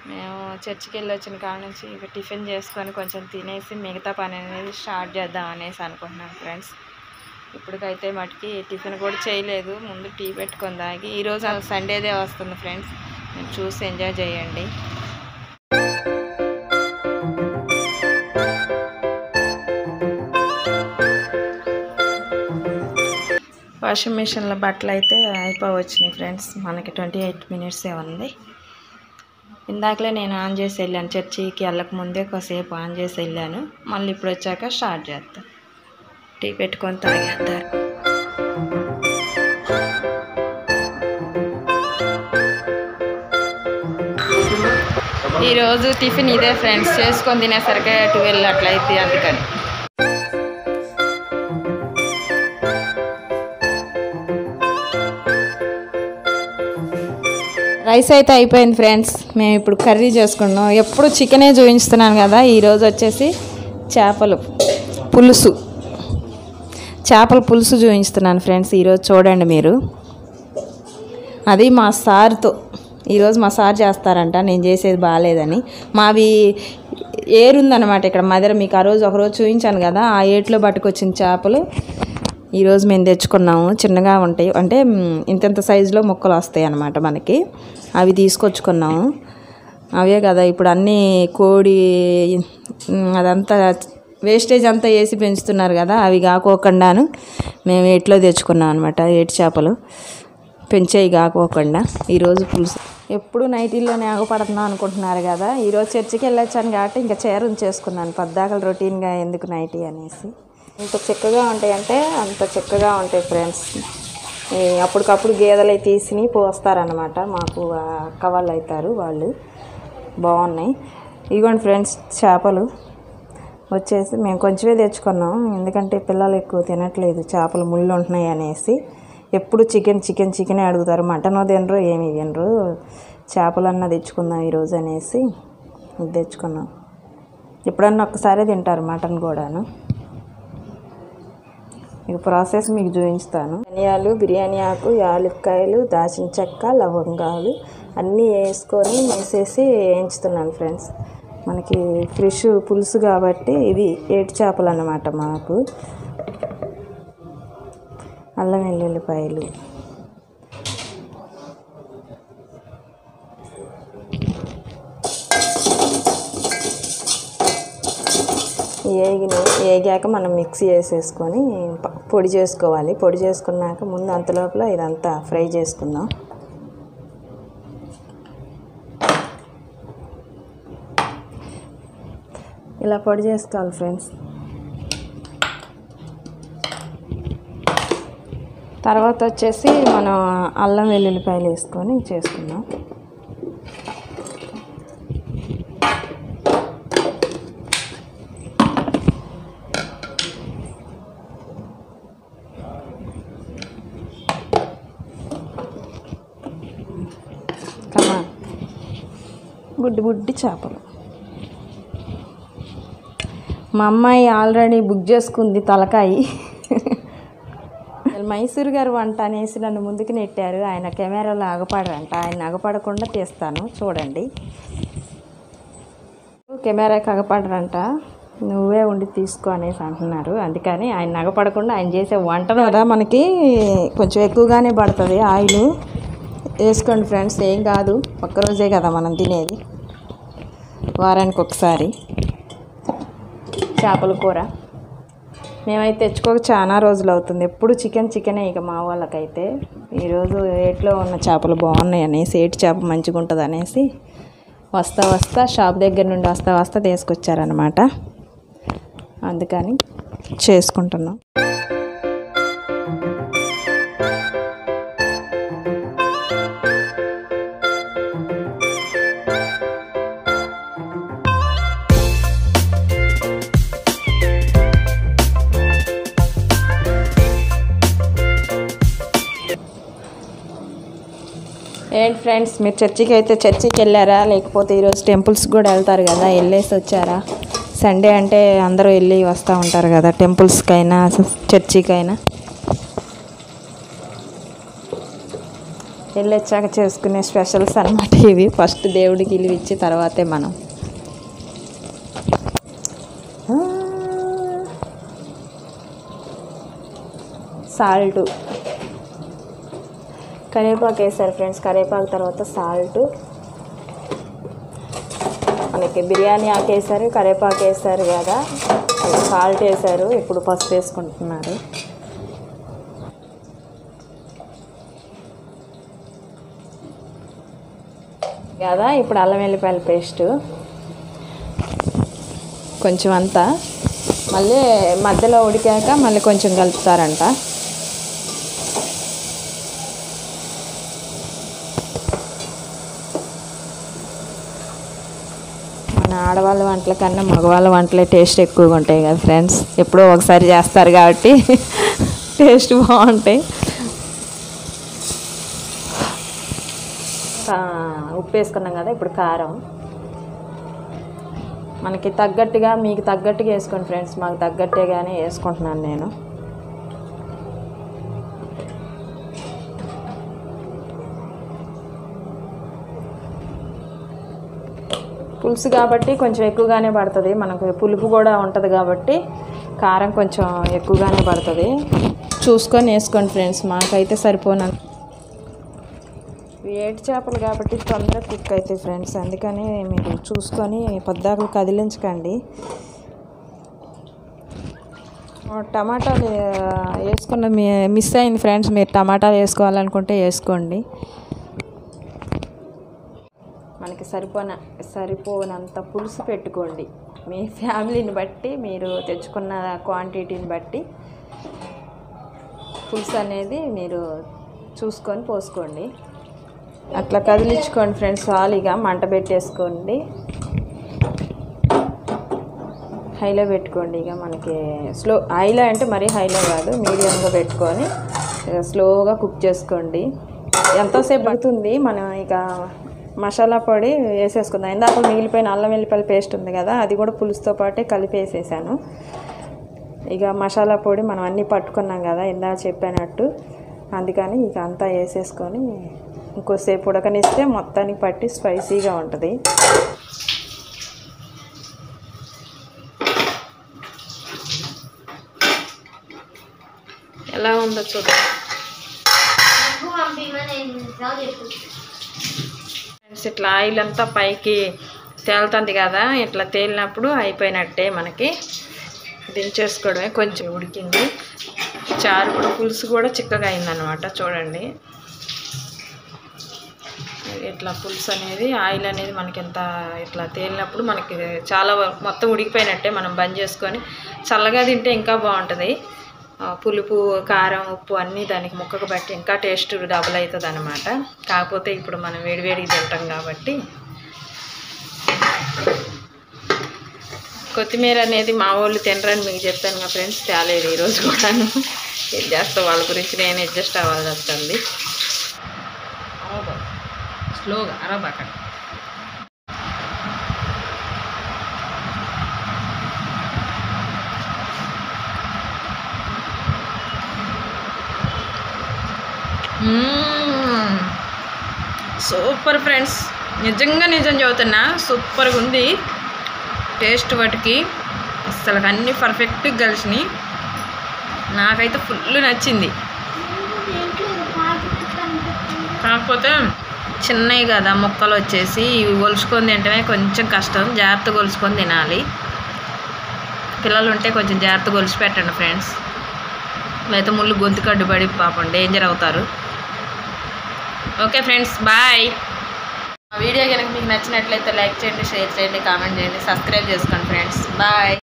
మేము చర్చికి వెళ్ళి వచ్చిన కాడ నుంచి ఇక టిఫిన్ చేసుకొని కొంచెం తినేసి మిగతా పని అనేది స్టార్ట్ చేద్దాం అనేసి అనుకుంటున్నాను ఫ్రెండ్స్ ఇప్పటికైతే మటుకి టిఫిన్ కూడా చేయలేదు ముందు టీ పెట్టుకొని తాగి ఈరోజు సండేదే వస్తుంది ఫ్రెండ్స్ మీరు చూసి ఎంజాయ్ చేయండి వాషింగ్ మిషన్లో బట్టలు అయితే అయిపోవచ్చినాయి ఫ్రెండ్స్ మనకి ట్వంటీ ఎయిట్ మినిట్సే ఉంది ఇందాకలే నేను ఆన్ చేసి వెళ్ళాను చర్చికి వెళ్ళక ముందే కాసేపు ఆన్ చేసి వెళ్ళాను మళ్ళీ ఇప్పుడు వచ్చాక స్టార్ట్ చేస్తాను టీ పెట్టుకొని తాగేస్తారు ఈరోజు టిఫిన్ ఇదే ఫ్రెండ్స్ చేసుకొని తినేసరికి ట్వెల్వ్ అట్లా అయితే అందుకని రైస్ అయితే అయిపోయింది ఫ్రెండ్స్ మేము ఇప్పుడు కర్రీ చేసుకున్నాం ఎప్పుడు చికెనే చూపిస్తున్నాను కదా ఈరోజు వచ్చేసి చేపలు పులుసు చేపల పులుసు చూపిస్తున్నాను ఫ్రెండ్స్ ఈరోజు చూడండి మీరు అది మా సార్తో ఈరోజు మా సార్ చేస్తారంట నేను చేసేది బాగాలేదని మావి ఏరుందనమాట ఇక్కడ మదర మీకు ఆ రోజు ఒకరోజు చూపించాను కదా ఆ ఏట్లో పట్టుకొచ్చిన చేపలు ఈరోజు మేము తెచ్చుకున్నాము చిన్నగా ఉంటాయి అంటే మ్, ఇంతింత సైజులో ముక్కలు వస్తాయి అన్నమాట మనకి అవి తీసుకొచ్చుకున్నాము అవే కదా ఇప్పుడు అన్నీ కోడి మ్, అదంతా వేస్టేజ్ అంతా వేసి పెంచుతున్నారు కదా అవి కాకోకుండాను మేము ఏట్లో తెచ్చుకున్నాం అనమాట ఏటి చేపలు పెంచేవి కాకోకుండా ఈరోజు పులుసు ఎప్పుడు నైటీల్లోనే ఆగపడుతున్నాం అనుకుంటున్నారు కదా ఈరోజు చర్చికి వెళ్ళొచ్చాను కాబట్టి ఇంకా చీర ఉంచేసుకున్నాను పద్దాకలు రొటీన్గా ఎందుకు నైటీ అనేసి ఇంత చక్కగా ఉంటాయంటే అంత చక్కగా ఉంటాయి ఫ్రెండ్స్ ఈ అప్పటికప్పుడు గేదెలు తీసిని పోస్తారనమాట మాకు ఆ అక్క వాళ్ళు అవుతారు వాళ్ళు బాగున్నాయి ఇదిగోండి ఫ్రెండ్స్ చేపలు వచ్చేసి మేము కొంచెమే తెచ్చుకున్నాం ఎందుకంటే పిల్లలు ఎక్కువ తినట్లేదు చేపలు ముళ్ళు ఉంటున్నాయి అనేసి ఎప్పుడు చికెన్ చికెన్ చికెనే అడుగుతారు మటన్ తినరు ఏమి తినరు చేపలన్నా తెచ్చుకుందాం ఈరోజు అనేసి ఇది తెచ్చుకున్నాం ఎప్పుడన్నా ఒక్కసారే తింటారు మటన్ కూడాను ఇక ప్రాసెస్ మీకు చూపిస్తాను ధనియాలు బిర్యానీ ఆకు యాలక్కాయలు దాచిన చెక్క లవంగాలు అన్నీ వేసుకొని వేసేసి వేయించుతున్నాను ఫ్రెండ్స్ మనకి ఫ్రెష్ పులుసు కాబట్టి ఇవి ఏటి చేపలు అన్నమాట మాకు అల్లం వెల్లుల్లిపాయలు ఏగిన ఏగాక మనం మిక్సీ వేసేసుకొని ప- పొడి చేసుకోవాలి పొడి చేసుకున్నాక ముందు అంత లోపల ఇదంతా ఫ్రై చేసుకుందాం ఇలా పొడి చేసుకోవాలి ఫ్రెండ్స్ తర్వాత వచ్చేసి మనం అల్లం వెల్లుల్లిపాయలు వేసుకొని చేసుకుందాం కమా బుడ్డి బుడ్డి చేపలు మా అమ్మాయి ఆల్రెడీ బుక్ చేసుకుంది తలకాయి మైసూర్ గారు వంట అనేసి నన్ను ముందుకు నెట్టారు ఆయన కెమెరాలో ఆగపడరంట ఆయన ఆగపడకుండా తీస్తాను చూడండి కెమెరాకి ఆగపడరంట నువ్వే ఉండి తీసుకో అనేసి అంటున్నారు అందుకని ఆయన నగపడకుండా ఆయన చేసే వంట కదా మనకి కొంచెం ఎక్కువగానే పడుతుంది ఆయిల్ వేసుకోండి ఫ్రెండ్స్ ఏం కాదు ఒక్కరోజే కదా మనం తినేది వారానికి ఒకసారి చేపల కూర మేమైతే తెచ్చుకోక చాలా రోజులు అవుతుంది ఎప్పుడు చికెన్ చికెనే ఇక మా వాళ్ళకైతే ఈరోజు ఏట్లో ఉన్న చేపలు బాగున్నాయి అనేసి ఏటి చేప మంచిగా ఉంటుంది అనేసి వస్తా వస్తా షాప్ దగ్గర నుండి వస్తా వస్తా తీసుకొచ్చారనమాట అందుకని చేసుకుంటున్నాం ఏంటి ఫ్రెండ్స్ మీరు చర్చికి అయితే చర్చికి వెళ్ళారా లేకపోతే ఈరోజు టెంపుల్స్ కూడా వెళ్తారు కదా వెళ్ళేసి వచ్చారా సండే అంటే అందరూ వెళ్ళి వస్తూ ఉంటారు కదా టెంపుల్స్కైనా చర్చికైనా వెళ్ళొచ్చాక చేసుకునే స్పెషల్స్ అనమాట ఇవి ఫస్ట్ దేవుడికి ఇల్లు ఇచ్చి తర్వాతే మనం సాల్ట్ కరివేపాకు వేసారు ఫ్రెండ్స్ కరివేపాకు తర్వాత సాల్ట్ మనకి బిర్యానీ ఆకు వేసారు కరివేపాకు వేసారు కదా సాల్ట్ వేసారు ఇప్పుడు పసుపు వేసుకుంటున్నారు కదా ఇప్పుడు అల్లం వెల్లిపాయల పేస్ట్ కొంచెం అంతా మళ్ళీ మధ్యలో ఉడికాక మళ్ళీ కొంచెం కలుపుతారంట మన ఆడవాళ్ళ వంటల కన్నా మగవాళ్ళ వంటలే టేస్ట్ ఎక్కువగా ఉంటాయి కదా ఫ్రెండ్స్ ఎప్పుడో ఒకసారి చేస్తారు కాబట్టి టేస్ట్ బాగుంటాయి కా- ఉప్పు వేసుకున్నాం కదా ఇప్పుడు కారం మనకి తగ్గట్టుగా మీకు తగ్గట్టుగా వేసుకోండి ఫ్రెండ్స్ మాకు తగ్గట్టుగానే వేసుకుంటున్నాను నేను పులుసు కాబట్టి కొంచెం ఎక్కువగానే పడుతుంది మనకు పులుపు కూడా ఉంటుంది కాబట్టి కారం కొంచెం ఎక్కువగానే పడుతుంది చూసుకొని వేసుకోండి ఫ్రెండ్స్ మాకైతే సరిపోనంత ఏటి చేపలు కాబట్టి తొందరగా కుక్ అవుతాయి ఫ్రెండ్స్ అందుకని మీరు చూసుకొని పొద్దాకులు కదిలించకండి ఆ, టమాటాలు ఆ, వేసుకున్న మీ మిస్ అయింది ఫ్రెండ్స్ మీరు టమాటాలు వేసుకోవాలనుకుంటే వేసుకోండి మనకి సరిపోన సరిపోనంత పులుసు పెట్టుకోండి మీ ఫ్యామిలీని బట్టి మీరు తెచ్చుకున్న క్వాంటిటీని బట్టి పులుసు అనేది మీరు చూసుకొని పోసుకోండి అట్లా కదిలించుకోండి ఫ్రెండ్స్ వాలిగా మంట పెట్టేసుకోండి హైలో పెట్టుకోండి ఇక మనకి స్లో హైలో అంటే మరీ హైలో కాదు మీడియంగా పెట్టుకొని ఇక స్లోగా కుక్ చేసుకోండి ఎంతోసేపు పడుతుంది మనం ఇక మసాలా పొడి వేసేసుకుందాం ఇందాక మిగిలిపోయిన అల్లం వెల్లిపాయల పేస్ట్ ఉంది కదా అది కూడా పులుసుతో పాటే కలిపి వేసేసాను ఇక మసాలా పొడి మనం అన్నీ పట్టుకున్నాం కదా ఇందాక చెప్పినట్టు అందుకని ఇక అంతా వేసేసుకొని ఇంకోసేపు ఉడకనిస్తే మొత్తానికి పట్టి స్పైసీగా ఉంటుంది ఎలా ఉందో చూద్దాం ఫ్రెండ్స్ ఇట్లా ఆయిల్ అంతా పైకి తేలుతుంది కదా ఇట్లా తేలినప్పుడు అయిపోయినట్టే మనకి దించేసుకోవడమే కొంచెం ఉడికింది చారు కూడా పులుసు కూడా చిక్కగా అయిందనమాట చూడండి ఇట్లా పులుసు అనేది ఆయిల్ అనేది మనకి ఎంత ఇట్లా తేలినప్పుడు మనకి చాలా వరకు మొత్తం ఉడికిపోయినట్టే మనం బంద్ చేసుకొని చల్లగా తింటే ఇంకా బాగుంటుంది ఆ, పులుపు కారం ఉప్పు అన్నీ దానికి ముక్కకు బట్టి ఇంకా టేస్ట్ డబుల్ అవుతుంది అనమాట కాకపోతే ఇప్పుడు మనం వేడివేడికి తింటాం కాబట్టి కొత్తిమీర అనేది మా వాళ్ళు తినరని మీకు చెప్పాను కదా ఫ్రెండ్స్ తేలేదు ఈరోజు కూడాను ఏం చేస్తా వాళ్ళ గురించి నేను అడ్జస్ట్ అవ్వాల్సి వస్తుంది స్లోగా అరబాక సూపర్ ఫ్రెండ్స్ నిజంగా నిజం చెబుతున్నా సూపర్గా ఉంది టేస్ట్ వాటికి అసలు అన్నీ పర్ఫెక్ట్గా కలిసినాయి నాకైతే ఫుల్ నచ్చింది కాకపోతే చిన్నవి కదా ముక్కలు వచ్చేసి ఇవి ఒలుచుకొని తింటమే కొంచెం కష్టం జాగ్రత్తగా ఒలుచుకొని తినాలి పిల్లలు ఉంటే కొంచెం జాగ్రత్తగా ఒలిచి పెట్టండి ఫ్రెండ్స్ లేకపోతే ముళ్ళు గొంతు కడ్డుపడి పాపం డేంజర్ అవుతారు ఓకే ఫ్రెండ్స్ బాయ్ ఆ వీడియో కనుక మీకు నచ్చినట్లయితే లైక్ చేయండి షేర్ చేయండి కామెంట్ చేయండి సబ్స్క్రైబ్ చేసుకోండి ఫ్రెండ్స్ బాయ్